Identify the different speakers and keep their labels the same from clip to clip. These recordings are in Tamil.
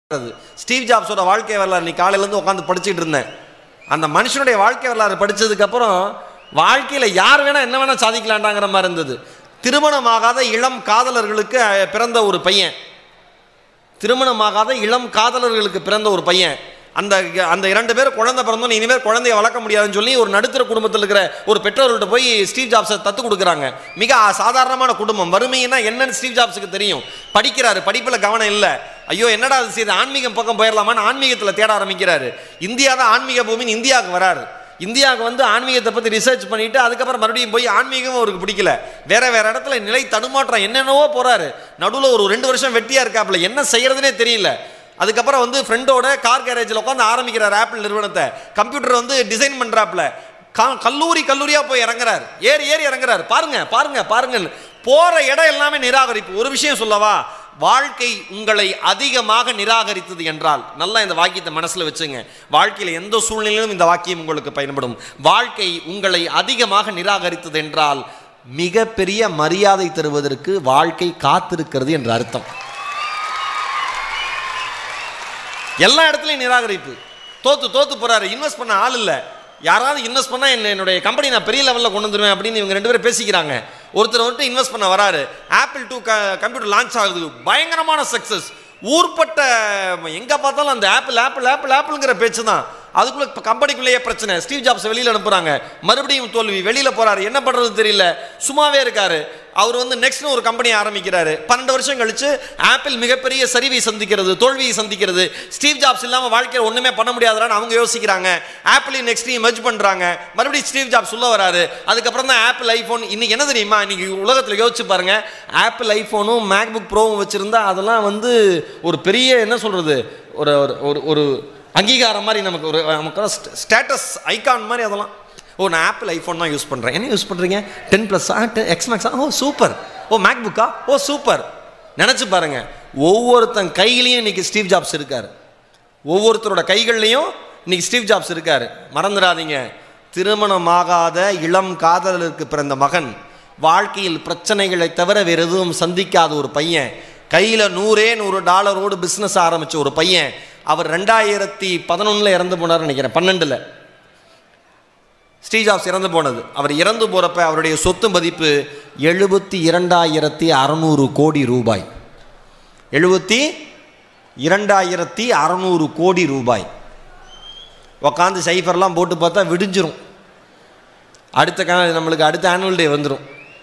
Speaker 1: அது ஸ்டீவ் ஜாப்ஸோட வாழ்க்கை வரலாறு நீ காலையிலேருந்து உட்காந்து படிச்சுட்டு இருந்தேன் அந்த மனுஷனுடைய வாழ்க்கை வரலாறு படிச்சதுக்கப்புறம் வாழ்க்கையில் யார் வேணால் என்ன வேணால் சாதிக்கலாண்டாங்கிற மாதிரி இருந்தது திருமணமாகாத இளம் காதலர்களுக்கு அஹ், பிறந்த ஒரு பையன் திருமணமாகாத இளம் காதலர்களுக்கு பிறந்த ஒரு பையன் அந்த அந்த இரண்டு பேர் குழந்தை பிறந்தோம் இனிமேல் குழந்தைய வளர்க்க முடியாதுன்னு சொல்லி ஒரு நடுத்தர குடும்பத்தில் இருக்கிற ஒரு பெற்றோர்கள்ட்ட போய் ஸ்டீவ் ஜாப்ஸை தத்து கொடுக்குறாங்க மிக சாதாரணமான குடும்பம் வறுமைன்னா என்னன்னு ஸ்டீவ் ஜாப்ஸுக்கு தெரியும் படிக்கிறாரு படிப்பில் கவனம் இல்லை ஐயோ என்னடா அது செய்து ஆன்மீகம் பக்கம் போயிடலாமான்னு ஆன்மீகத்தில் தேட ஆரம்பிக்கிறாரு இந்தியா தான் ஆன்மீக பூமின்னு இந்தியாவுக்கு வராரு இந்தியாவுக்கு வந்து ஆன்மீகத்தை பற்றி ரிசர்ச் பண்ணிட்டு அதுக்கப்புறம் மறுபடியும் போய் ஆன்மீகம் அவருக்கு பிடிக்கல வேற வேற இடத்துல நிலை தடுமாற்றம் என்னென்னவோ போறாரு நடுவில் ஒரு ரெண்டு வருஷம் வெட்டியா இருக்காப்புல என்ன செய்யறதுனே தெரியல அதுக்கப்புறம் வந்து ஃப்ரெண்டோட கார் கேரேஜில் உட்காந்து ஆரம்பிக்கிறார் ஆப்பிள் நிறுவனத்தை கம்ப்யூட்டர் வந்து டிசைன் பண்ணுறாப்புல கல்லூரி கல்லூரியாக போய் இறங்குறார் ஏறி ஏறி இறங்குறார் பாருங்க பாருங்க பாருங்க போகிற இடம் எல்லாமே நிராகரிப்பு ஒரு விஷயம் சொல்லவா வாழ்க்கை உங்களை அதிகமாக நிராகரித்தது என்றால் நல்லா இந்த வாக்கியத்தை மனசில் வச்சுங்க வாழ்க்கையில் எந்த சூழ்நிலையிலும் இந்த வாக்கியம் உங்களுக்கு பயன்படும் வாழ்க்கை உங்களை அதிகமாக நிராகரித்தது என்றால் மிகப்பெரிய மரியாதை தருவதற்கு வாழ்க்கை காத்திருக்கிறது என்ற அர்த்தம் எல்லா இடத்துலையும் நிராகரிப்பு தோத்து தோத்து போறாரு இன்வெஸ்ட் பண்ண ஆள் இல்லை யாராவது இன்வெஸ்ட் பண்ணால் என்ன என்னுடைய கம்பெனி நான் பெரிய லெவலில் கொண்டு வந்துருவேன் அப்படின்னு இவங்க ரெண்டு பேரும் பேசிக்கிறாங்க ஒருத்தர் வந்துட்டு இன்வெஸ்ட் பண்ண வராரு ஆப்பிள் டூ கம்ப்யூட்டர் லான்ச் ஆகுது பயங்கரமான சக்ஸஸ் ஊர்பட்ட எங்கே பார்த்தாலும் அந்த ஆப்பிள் ஆப்பிள் ஆப்பிள் ஆப்பிள்ங்கிற பேச்சு தான் அதுக்குள்ள இப்போ கம்பெனிக்குள்ளேயே பிரச்சனை ஸ்டீவ் ஜாப்ஸ் வெளியில் அனுப்புகிறாங்க மறுபடியும் தோல்வி வெளியில் போகிறாரு என்ன பண்ணுறது தெரியல சும்மாவே இருக்காரு அவர் வந்து நெக்ஸ்ட் ஒரு கம்பெனி ஆரம்பிக்கிறாரு பன்னெண்டு வருஷம் கழிச்சு ஆப்பிள் மிகப்பெரிய சரிவை சந்திக்கிறது தோல்வியை சந்திக்கிறது ஸ்டீவ் ஜாப்ஸ் இல்லாமல் வாழ்க்கையில் ஒன்றுமே பண்ண முடியாதுன்னு அவங்க யோசிக்கிறாங்க ஆப்பிளையும் நெக்ஸ்டையும் மெர்ஜ் பண்ணுறாங்க மறுபடியும் ஸ்டீவ் ஜாப்ஸ் உள்ள வராரு அதுக்கப்புறம் தான் ஆப்பிள் ஐஃபோன் இன்னைக்கு என்ன தெரியுமா இன்னைக்கு உலகத்தில் யோசிச்சு பாருங்க ஆப்பிள் ஐஃபோனும் மேக்புக் ப்ரோவும் வச்சுருந்தா அதெல்லாம் வந்து ஒரு பெரிய என்ன சொல்கிறது ஒரு ஒரு- ஒரு ஒரு அங்கீகாரம் மாதிரி நமக்கு ஒரு நமக்கு ஸ்டேட்டஸ் ஐகான் மாதிரி அதெல்லாம் ஓ நான் ஆப்பிள் ஐஃபோன் தான் யூஸ் பண்ணுறேன் என்ன யூஸ் பண்ணுறீங்க டென் ப்ளஸ்ஸா டென் எக்ஸ் மேக்ஸா ஓ சூப்பர் ஓ மேக் புக்கா ஓ சூப்பர் நினச்சி பாருங்க ஒவ்வொருத்தன் கையிலையும் இன்னைக்கு ஸ்டீவ் ஜாப்ஸ் இருக்கார் ஒவ்வொருத்தரோட கைகள்லையும் இன்னைக்கு ஸ்டீவ் ஜாப்ஸ் இருக்கார் மறந்துடாதீங்க திருமணமாகாத இளம் காதலருக்கு பிறந்த மகன் வாழ்க்கையில் பிரச்சனைகளை தவிர வேறு எதுவும் சந்திக்காத ஒரு பையன் கையில் நூறே நூறு டாலரோடு பிஸ்னஸ் ஆரம்பித்த ஒரு பையன் அவர் ரெண்டாயிரத்தி பதினொன்றில் இறந்து போனார்னு நினைக்கிறேன் பன்னெண்டில் ஸ்டீவ் ஜாப்ஸ் இறந்து போனது அவர் இறந்து போகிறப்ப அவருடைய சொத்து மதிப்பு எழுபத்தி இரண்டாயிரத்தி அறநூறு கோடி ரூபாய் எழுபத்தி இரண்டாயிரத்தி அறநூறு கோடி ரூபாய் உக்காந்து சைஃபர்லாம் போட்டு பார்த்தா விடிஞ்சிரும் அடுத்த கா நம்மளுக்கு அடுத்த ஆனுவல் டே வந்துடும்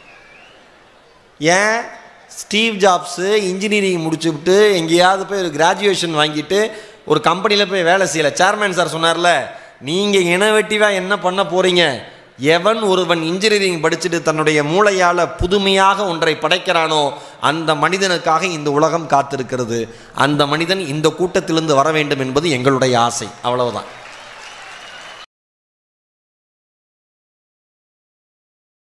Speaker 1: ஏன் ஸ்டீவ் ஜாப்ஸு இன்ஜினியரிங் முடிச்சுவிட்டு எங்கேயாவது போய் ஒரு கிராஜுவேஷன் வாங்கிட்டு ஒரு கம்பெனியில் போய் வேலை செய்யலை சேர்மேன் சார் சொன்னார்ல நீங்கள் இனவெட்டிவாக என்ன பண்ண போகிறீங்க எவன் ஒருவன் இன்ஜினியரிங் படிச்சுட்டு தன்னுடைய மூளையால் புதுமையாக ஒன்றை படைக்கிறானோ அந்த மனிதனுக்காக இந்த உலகம் காத்திருக்கிறது அந்த மனிதன் இந்த கூட்டத்திலிருந்து வர வேண்டும் என்பது எங்களுடைய ஆசை அவ்வளவுதான்